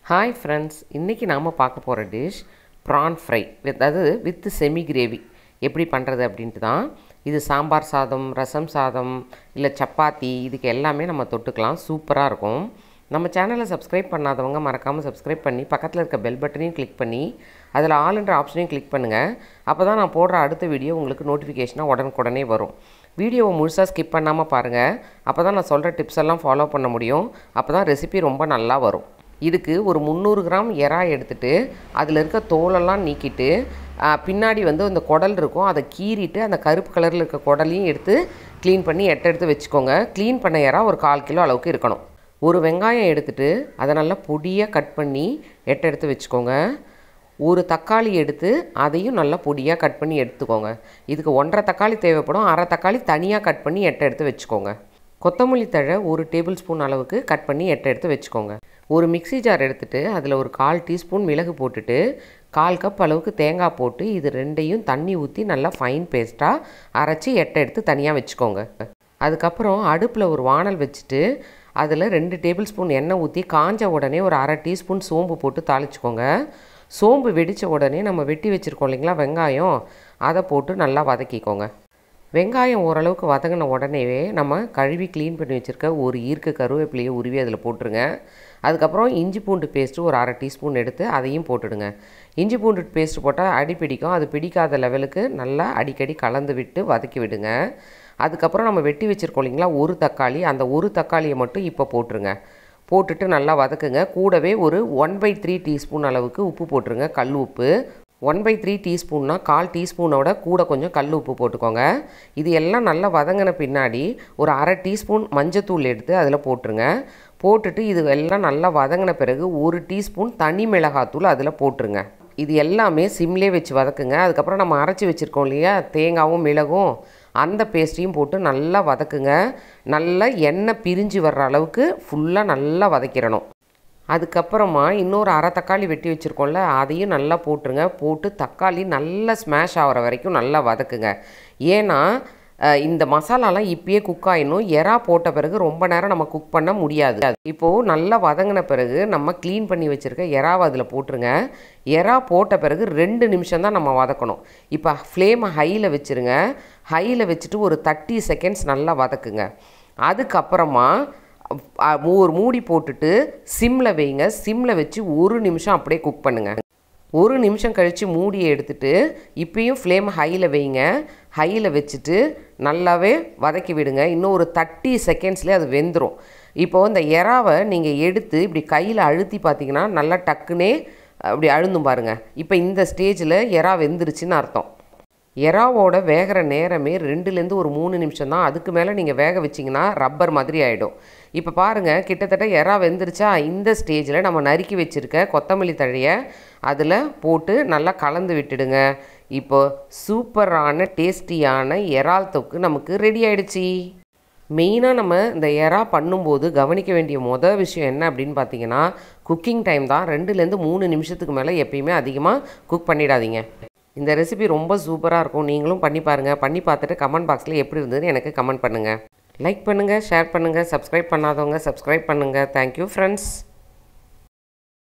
hi friends இன்றைக்கி நாம் பார்க்க போகிற டிஷ் ப்ரான் ஃப்ரை வித் அதாவது வித் செமி கிரேவி எப்படி பண்ணுறது அப்படின்ட்டு தான் இது சாம்பார் சாதம் ரசம் சாதம் இல்லை சப்பாத்தி இதுக்கு எல்லாமே நம்ம தொட்டுக்கலாம் சூப்பராக இருக்கும் நம்ம சேனலை சப்ஸ்கிரைப் பண்ணாதவங்க மறக்காமல் சப்ஸ்கிரைப் பண்ணி பக்கத்தில் இருக்க பெல் பட்டனையும் கிளிக் பண்ணி அதில் ஆல்ன்ற ஆப்ஷனையும் கிளிக் பண்ணுங்கள் அப்போ தான் நான் போடுற அடுத்த வீடியோ உங்களுக்கு நோட்டிஃபிகேஷனாக உடனுக்குடனே வரும் வீடியோவை முழுசாக ஸ்கிப் பண்ணாமல் பாருங்கள் அப்போ தான் நான் சொல்கிற டிப்ஸ் எல்லாம் ஃபாலோ பண்ண முடியும் அப்போ தான் ரெசிபி ரொம்ப நல்லா வரும் இதுக்கு ஒரு முந்நூறு கிராம் எறா எடுத்துட்டு அதில் இருக்க தோலெல்லாம் நீக்கிட்டு ஆ, பின்னாடி வந்து அந்த குடல் இருக்கும் அதை கீறிட்டு அந்த கருப்பு கலரில் இருக்க குடலையும் எடுத்து க்ளீன் பண்ணி எட்டை எடுத்து வச்சுக்கோங்க க்ளீன் பண்ண எறா ஒரு கால் கிலோ அளவுக்கு இருக்கணும் ஒரு வெங்காயம் எடுத்துட்டு அதை நல்லா பொடியாக கட் பண்ணி எட்டை எடுத்து வச்சுக்கோங்க ஒரு தக்காளி எடுத்து அதையும் நல்லா பொடியாக கட் பண்ணி எடுத்துக்கோங்க இதுக்கு ஒன்றரை தக்காளி தேவைப்படும் அரை தக்காளி தனியாக கட் பண்ணி எட்டை எடுத்து வச்சுக்கோங்க கொத்தமல்லி தழை ஒரு டேபிள் ஸ்பூன் அளவுக்கு கட் பண்ணி எட்டை எடுத்து வச்சுக்கோங்க ஒரு மிக்ஸி ஜார் எடுத்துட்டு அதில் ஒரு கால் டீஸ்பூன் மிளகு போட்டுட்டு கால் கப் அளவுக்கு தேங்காய் போட்டு இது ரெண்டையும் தண்ணி ஊற்றி நல்லா ஃபைன் பேஸ்ட்டாக அரைச்சி எட்டை எடுத்து தனியாக வச்சுக்கோங்க அதுக்கப்புறம் அடுப்பில் ஒரு வானல் வச்சுட்டு அதில் ரெண்டு டேபிள் ஸ்பூன் எண்ணெய் ஊற்றி காஞ்ச உடனே ஒரு அரை டீஸ்பூன் சோம்பு போட்டு தாளிச்சுக்கோங்க சோம்பு வெடித்த உடனே நம்ம வெட்டி வச்சுருக்கோம் இல்லைங்களா வெங்காயம் அதை போட்டு நல்லா வதக்கிக்கோங்க வெங்காயம் ஓரளவுக்கு வதங்கின உடனேவே நம்ம கழுவி க்ளீன் பண்ணி வச்சுருக்க ஒரு ஈர்க்க கருவேப்பிலையை உருவி அதில் போட்டுருங்க அதுக்கப்புறம் இஞ்சி பூண்டு பேஸ்ட்டு ஒரு அரை டீஸ்பூன் எடுத்து அதையும் போட்டுடுங்க இஞ்சி பூண்டு பேஸ்ட் போட்டால் அடி பிடிக்கும் அது பிடிக்காத லெவலுக்கு நல்லா அடிக்கடி கலந்து விட்டு வதக்கி விடுங்க அதுக்கப்புறம் நம்ம வெட்டி வச்சுருக்கோம் இல்லைங்களா ஒரு தக்காளி அந்த ஒரு தக்காளியை மட்டும் இப்போ போட்டுருங்க போட்டுட்டு நல்லா வதக்குங்க கூடவே ஒரு ஒன் பை த்ரீ டீஸ்பூன் அளவுக்கு உப்பு போட்டுருங்க கல் உப்பு ஒன் பை த்ரீ டீஸ்பூன்னா கால் டீஸ்பூனோட கூட கொஞ்சம் கல் உப்பு போட்டுக்கோங்க இது எல்லாம் நல்லா வதங்கின பின்னாடி ஒரு அரை டீஸ்பூன் மஞ்சத்தூள் எடுத்து அதில் போட்டுருங்க போட்டுட்டு இது எல்லாம் நல்லா வதங்கின பிறகு ஒரு டீஸ்பூன் தனி மிளகாத்தூள் அதில் போட்டுருங்க இது எல்லாமே சிம்லே வச்சு வதக்குங்க அதுக்கப்புறம் நம்ம அரைச்சி வச்சுருக்கோம் இல்லையா தேங்காவும் மிளகும் அந்த பேஸ்ட்டையும் போட்டு நல்லா வதக்குங்க நல்லா எண்ணெய் பிரிஞ்சு வர்ற அளவுக்கு ஃபுல்லாக நல்லா வதக்கிடணும் அதுக்கப்புறமா இன்னொரு அரை தக்காளி வெட்டி வச்சுருக்கோம்ல அதையும் நல்லா போட்டுருங்க போட்டு தக்காளி நல்லா ஸ்மாஷ் ஆகிற வரைக்கும் நல்லா வதக்குங்க ஏன்னா அஹ், இந்த மசாலாலாம் இப்பயே குக் ஆயிடணும் எறா போட்ட பிறகு ரொம்ப நேரம் நம்ம குக் பண்ண முடியாது இப்போது நல்லா வதங்கின பிறகு நம்ம க்ளீன் பண்ணி வச்சுருக்க எறாவை அதில் போட்டுருங்க எறா போட்ட பிறகு ரெண்டு நிமிஷம் தான் நம்ம வதக்கணும் இப்போ ஃப்ளேமை ஹையில் வச்சுருங்க ஹையில் வச்சுட்டு ஒரு தேர்ட்டி செகண்ட்ஸ் நல்லா வதக்குங்க அதுக்கப்புறமா அ, ஒரு மூடி போட்டுட்டு சிம்மில் வைங்க சிம்மில் வச்சு ஒரு நிமிஷம் அப்படியே குக் பண்ணுங்கள் ஒரு நிமிஷம் கழித்து மூடியை எடுத்துட்டு இப்பயும் ஃப்ளேம் ஹையில் வைங்க ஹையில் வச்சுட்டு நல்லாவே வதக்கி விடுங்க இன்னும் ஒரு தேர்ட்டி செகண்ட்ஸ்லேயே அது வெந்துடும் இப்போது இந்த எறாவை நீங்கள் எடுத்து இப்படி கையில் அழுத்தி பார்த்தீங்கன்னா நல்லா டக்குனே அப்படி அழுந்தும் பாருங்கள் இப்போ இந்த ஸ்டேஜில் எறா வெந்துருச்சுன்னு அர்த்தம் எறாவோட வேகிற நேரமே ரெண்டுலேருந்து ஒரு மூணு நிமிஷம் தான் அதுக்கு மேலே நீங்கள் வேக வச்சிங்கன்னா ரப்பர் மாதிரி ஆகிடும் இப்போ பாருங்கள் கிட்டத்தட்ட எறா வெந்துருச்சா இந்த ஸ்டேஜில் நம்ம நறுக்கி வச்சுருக்க கொத்தமல்லி தழையை அதில் போட்டு நல்லா கலந்து விட்டுடுங்க இப்போ சூப்பரான டேஸ்டியான இறால் தொக்கு நமக்கு ரெடி ஆயிடுச்சு மெயினாக நம்ம இந்த எறா பண்ணும்போது கவனிக்க வேண்டிய மொதல் விஷயம் என்ன அப்படின்னு பார்த்தீங்கன்னா குக்கிங் டைம் தான் ரெண்டுலேருந்து மூணு நிமிஷத்துக்கு மேலே எப்பயுமே அதிகமாக குக் பண்ணிடாதீங்க இந்த ரெசிபி ரொம்ப சூப்பராக இருக்கும் நீங்களும் பண்ணி பாருங்கள் பண்ணி பார்த்துட்டு கமெண்ட் பாக்ஸில் எப்படி இருந்ததுன்னு எனக்கு கமெண்ட் பண்ணுங்கள் லைக் பண்ணுங்கள் ஷேர் பண்ணுங்கள் சப்ஸ்கிரைப் பண்ணாதவங்க சப்ஸ்கிரைப் பண்ணுங்கள் தேங்க்யூ ஃப்ரெண்ட்ஸ்